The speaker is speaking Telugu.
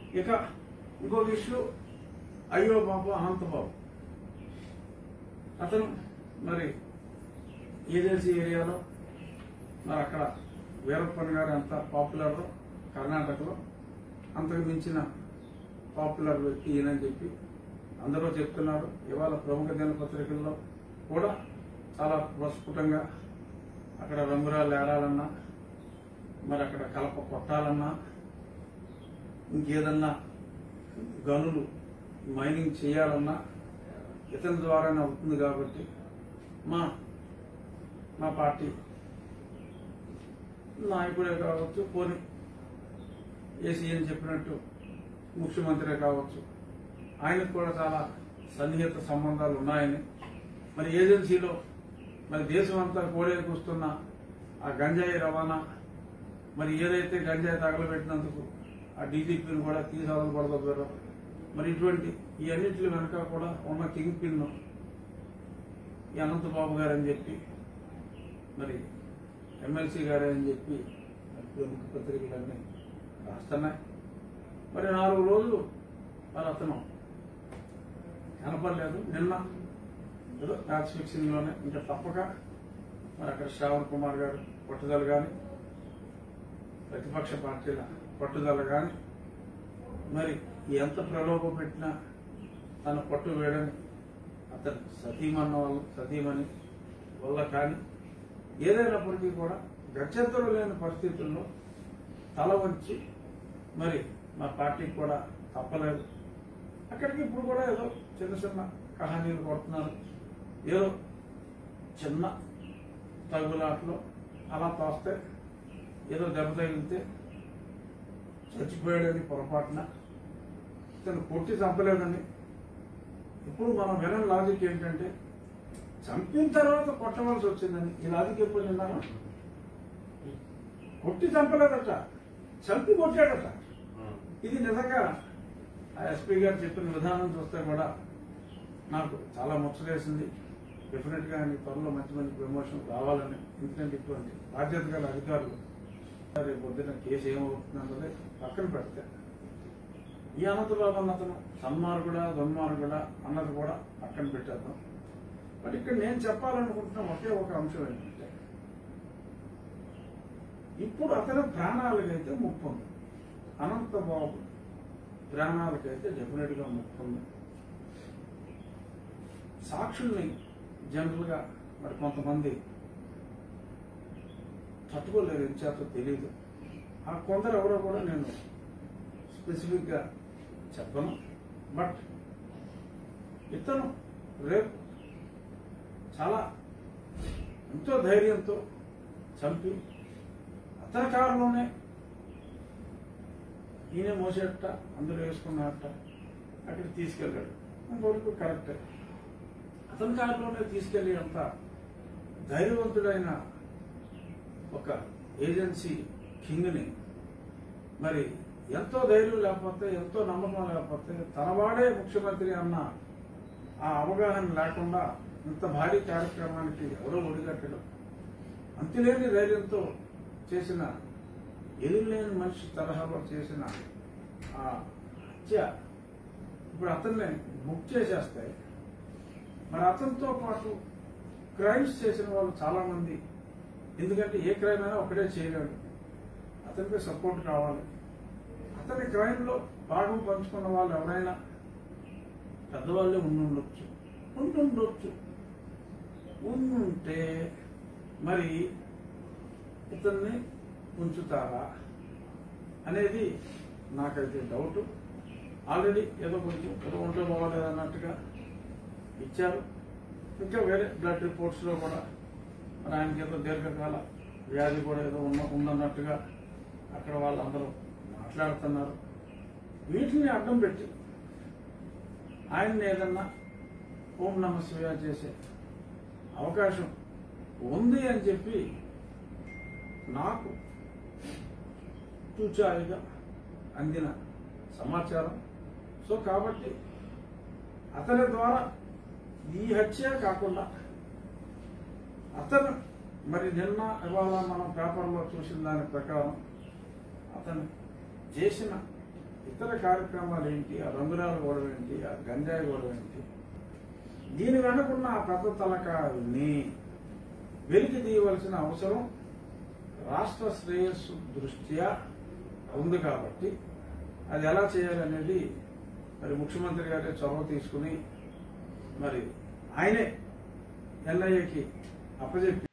ఇక ఇంకొక ఇష్యూ అయ్యో బాబు అనంతబాబు అతను మరి ఏజెన్సీ ఏరియాలో మరి అక్కడ వీరప్పన్ గారు ఎంత పాపులర్ కర్ణాటకలో అంతకు మించిన పాపులర్ వ్యక్తి ఈయనని చెప్పి అందరూ చెప్తున్నారు ఇవాళ ప్రముఖ దినపత్రికల్లో కూడా చాలా ప్రస్ఫుటంగా అక్కడ రంగురాలు ఏడాలన్నా మరి అక్కడ కలప కొట్టాలన్నా ఇంకేదన్నా గనులు మైనింగ్ చేయాలన్నా ఇతని ద్వారానే అవుతుంది కాబట్టి మా మా పార్టీ నాయకుడే కావచ్చు పోని ఏసీ అని చెప్పినట్టు ముఖ్యమంత్రే కావచ్చు ఆయనకు కూడా చాలా సన్నిహిత సంబంధాలు ఉన్నాయని మరి ఏజెన్సీలో మరి దేశం అంతా కోడేకొస్తున్న ఆ గంజాయి రవాణా మరి ఏదైతే గంజాయి తగలబెట్టినందుకు ఆ డీజీపీని కూడా తీసుకోవడం మరి ఇటువంటి ఈ అన్నింటి వెనక కూడా ఉన్న కింగ్ పిన్ ఈ అనంతబాబు గారు అని చెప్పి మరి ఎమ్మెల్సీ గారే అని చెప్పి మరి ప్రముఖ పత్రికలన్నీ రాస్తున్నాయి మరి నాలుగు రోజులు మరి అతను కనపడలేదు నిన్న ఏదో మ్యాచ్ ఫిక్సింగ్ లోనే ఇంకా తప్పక మరి అక్కడ శ్రావణ్ కుమార్ గారు పట్టుదల కానీ ప్రతిపక్ష పార్టీల పట్టుదల కానీ మరి ఎంత ప్రలోభ పెట్టినా తన పట్టు వేయడని అతను సతీమన్న వల్ల సతీమణి వల్ల కానీ ఏదైనప్పటికీ కూడా గత్యంతరం లేని పరిస్థితుల్లో తల వంచి మరి మా పార్టీకి కూడా తప్పలేదు అక్కడికి ఇప్పుడు కూడా ఏదో చిన్న చిన్న కహానీలు కొడుతున్నారు ఏదో చిన్న తగులాట్లో అలా తోస్తే ఏదో దెబ్బ తగిలితే చచ్చిపోయాడని పొరపాటున ఇతను కొట్టి చంపలేదని ఇప్పుడు మనం వినని లాజిక్ ఏంటంటే చంపిన తర్వాత కొట్టవలసి వచ్చిందని ఈ లాజిక్ ఎప్పుడు విన్నాను కొట్టి చంపలేదట చంపి కొట్టాడట ఇది నిజంగా ఆ ఎస్పీ గారు చెప్పిన విధానం చూస్తే కూడా నాకు చాలా ముచ్చటేసింది డెఫినెట్ గా ఆయన త్వరలో మంచి మంచి ప్రమోషన్ రావాలని ఎందుకంటే ఇటువంటి బాధ్యత గల అధికారులు రేపు పొద్దున కేసు ఏమవుతుందన్నది పక్కన పెడితే ఈ అనంతబాబు అన్న అతను సన్మార్గుడా దుర్మార్గుడా అన్నది కూడా పక్కన పెట్టేద్దాం బట్ ఇక్కడ నేను చెప్పాలనుకుంటున్న ఒకే ఒక అంశం ఏంటంటే ఇప్పుడు అతని ప్రాణాలకైతే ముప్పు ఉంది అనంతబాబు ప్రాణాలకైతే డెఫినెట్ గా ముప్పు ఉంది సాక్షుల్ని జనరల్ గా మరి కొంతమంది తట్టుకోలేరు ఇచ్చేతో తెలియదు ఆ కొందరు ఎవరో కూడా నేను స్పెసిఫిక్ గా చెప్పను బట్ ఇతను రేపు చాలా ఎంతో ధైర్యంతో చంపి అతని కారులోనే ఈయన మోసేట అందరూ వేసుకున్నట్ట అక్కడికి తీసుకెళ్ళాడు అంతవరకు కరెక్టే అతని కారులోనే తీసుకెళ్లి అంత ధైర్యవంతుడైన ఒక ఏజెన్సీ కింగ్ని మరి ఎంతో ధైర్యం లేకపోతే ఎంతో నమ్మకం లేకపోతే తనవాడే ముఖ్యమంత్రి అన్న ఆ అవగాహన లేకుండా ఇంత భారీ కార్యక్రమానికి ఎవరో ఒడిగట్టడం అంతులేని ధైర్యంతో చేసిన ఎదురులేని మనిషి తరహాలో చేసిన ఆ హత్య ఇప్పుడు అతన్ని బుక్ చేసేస్తే మరి అతనితో పాటు క్రైమ్స్ చేసిన వాళ్ళు చాలా మంది ఎందుకంటే ఏ క్రైమ్ అయినా ఒకటే చేయలేడు అతనికి సపోర్ట్ కావాలి అతని క్రైమ్ లో భాగం పంచుకున్న వాళ్ళు ఎవరైనా పెద్దవాళ్ళే ఉండుండొచ్చు ఉండుండొచ్చు ఉండుంటే మరి ఇతన్ని ఉంచుతారా అనేది నాకైతే డౌట్ ఆల్రెడీ ఏదో కొంచెం ఏదో ఒంట్లో బాగోలేదు అన్నట్టుగా ఇచ్చారు ఇంకా వేరే బ్లడ్ రిపోర్ట్స్ లో కూడా మరి ఆయనకి ఏదో దీర్ఘకాల వ్యాధి కూడా ఏదో ఉన్న ఉందన్నట్టుగా అక్కడ వాళ్ళందరూ మాట్లాడుతున్నారు వీటిని అడ్డం పెట్టి ఆయన్ని ఏదన్నా ఓం నమ శివాయ చేసే అవకాశం ఉంది అని చెప్పి నాకు తూచాయిగా అందిన సమాచారం సో కాబట్టి అతని ద్వారా ఈ హత్య కాకుండా అతను మరి నిన్న ఇవాళ మనం పేపర్లో చూసిన దాని ప్రకారం అతను చేసిన ఇతర కార్యక్రమాలు ఏంటి ఆ రంగురాల గొడవ ఏంటి ఆ గంజాయి గొడవ ఏంటి దీని వెనుకున్న ఆ పెద్ద తలకాయల్ని వెలికి తీయవలసిన అవసరం రాష్ట్ర శ్రేయస్సు దృష్ట్యా ఉంది కాబట్టి అది ఎలా చేయాలనేది మరి ముఖ్యమంత్రి గారే చొరవ తీసుకుని మరి ఆయనే ఎన్ఐఏకి అప్పచెప్పి